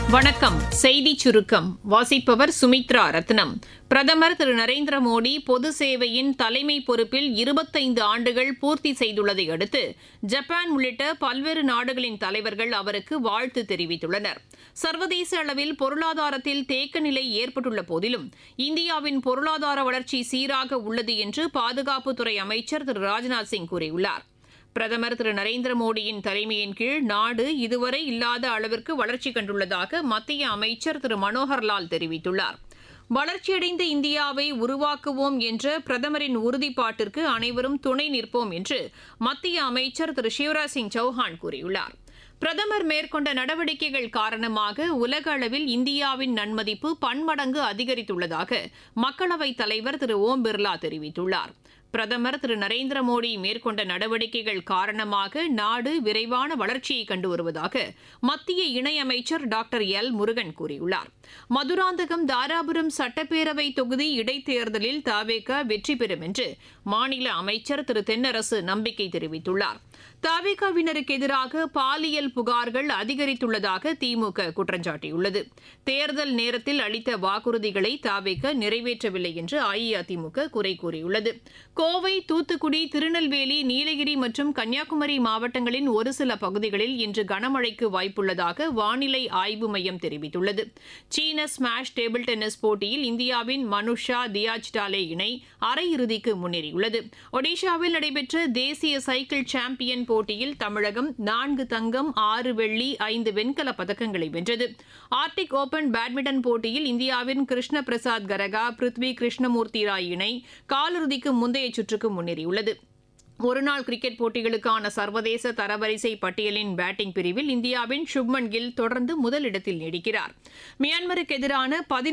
வணக்கம் செய்தி சுருக்கம் வாசிப்பவர் சுமித்ரா ரத்னம் பிரதமர் திரு நரேந்திர மோடி பொது சேவையின் தலைமை பொறுப்பில் இருபத்தைந்து ஆண்டுகள் பூர்த்தி செய்துள்ளதை அடுத்து ஜப்பான் உள்ளிட்ட பல்வேறு நாடுகளின் தலைவர்கள் அவருக்கு வாழ்த்து தெரிவித்துள்ளனர் சர்வதேச அளவில் பொருளாதாரத்தில் தேக்க நிலை ஏற்பட்டுள்ள போதிலும் இந்தியாவின் பொருளாதார வளர்ச்சி சீராக உள்ளது என்று பாதுகாப்புத்துறை அமைச்சர் திரு ராஜ்நாத் சிங் கூறியுள்ளார் பிரதமர் திரு நரேந்திர மோடியின் தலைமையின் கீழ் நாடு இதுவரை இல்லாத அளவிற்கு வளர்ச்சி கண்டுள்ளதாக மத்திய அமைச்சர் திரு மனோகர்லால் தெரிவித்துள்ளார் வளர்ச்சியடைந்த இந்தியாவை உருவாக்குவோம் என்ற பிரதமரின் உறுதிப்பாட்டிற்கு அனைவரும் துணை நிற்போம் என்று மத்திய அமைச்சர் திரு சிவராஜ் சிங் சௌஹான் கூறியுள்ளார் பிரதமர் மேற்கொண்ட நடவடிக்கைகள் காரணமாக உலக அளவில் இந்தியாவின் நன்மதிப்பு பன்மடங்கு அதிகரித்துள்ளதாக மக்களவைத் தலைவர் திரு ஓம் பிர்லா தெரிவித்துள்ளார் பிரதமர் திரு நரேந்திர மோடி மேற்கொண்ட நடவடிக்கைகள் காரணமாக நாடு விரைவான வளர்ச்சியை கண்டு வருவதாக மத்திய இணையமைச்சர் டாக்டர் எல் முருகன் கூறியுள்ளார் மதுராந்தகம் தாராபுரம் சட்டப்பேரவை தொகுதி இடைத்தேர்தலில் தாவேக வெற்றி பெறும் என்று மாநில அமைச்சர் திரு தென்னரசு நம்பிக்கை தெரிவித்துள்ளார் தாவேகாவினருக்கு எதிராக பாலியல் புகார்கள் அதிகரித்துள்ளதாக திமுக குற்றம் சாட்டியுள்ளது தேர்தல் நேரத்தில் அளித்த வாக்குறுதிகளை தாவேக நிறைவேற்றவில்லை என்று அஇஅதிமுக குறை கூறியுள்ளது கோவை தூத்துக்குடி திருநெல்வேலி நீலகிரி மற்றும் கன்னியாகுமரி மாவட்டங்களின் ஒரு சில பகுதிகளில் இன்று கனமழைக்கு வாய்ப்புள்ளதாக வானிலை ஆய்வு மையம் தெரிவித்துள்ளது சீன ஸ்மாஷ் டேபிள் டென்னிஸ் போட்டியில் இந்தியாவின் மனுஷா தியாஜ்டாலே இணை அரையிறுதிக்கு முன்னேறியுள்ளது ஒடிஷாவில் நடைபெற்ற தேசிய சைக்கிள் சாம்பியன் போட்டியில் தமிழகம் நான்கு தங்கம் ஆறு வெள்ளி ஐந்து வெண்கல பதக்கங்களை வென்றது ஆர்டிக் ஓபன் பேட்மிண்டன் போட்டியில் இந்தியாவின் கிருஷ்ண பிரசாத் கரகா பிருத்வி கிருஷ்ணமூர்த்தி ராய் இணை காலிறுதிக்கு முந்தைய சுற்றுக்கு முன்னேறியுள்ளது ஒருநாள் கிரிக்கெட் போட்டிகளுக்கான சர்வதேச தரவரிசை பட்டியலின் பேட்டிங் பிரிவில் இந்தியாவின் சுப்மன் கில் தொடர்ந்து முதலிடத்தில் நீடிக்கிறார் மியான்மருக்கு எதிரான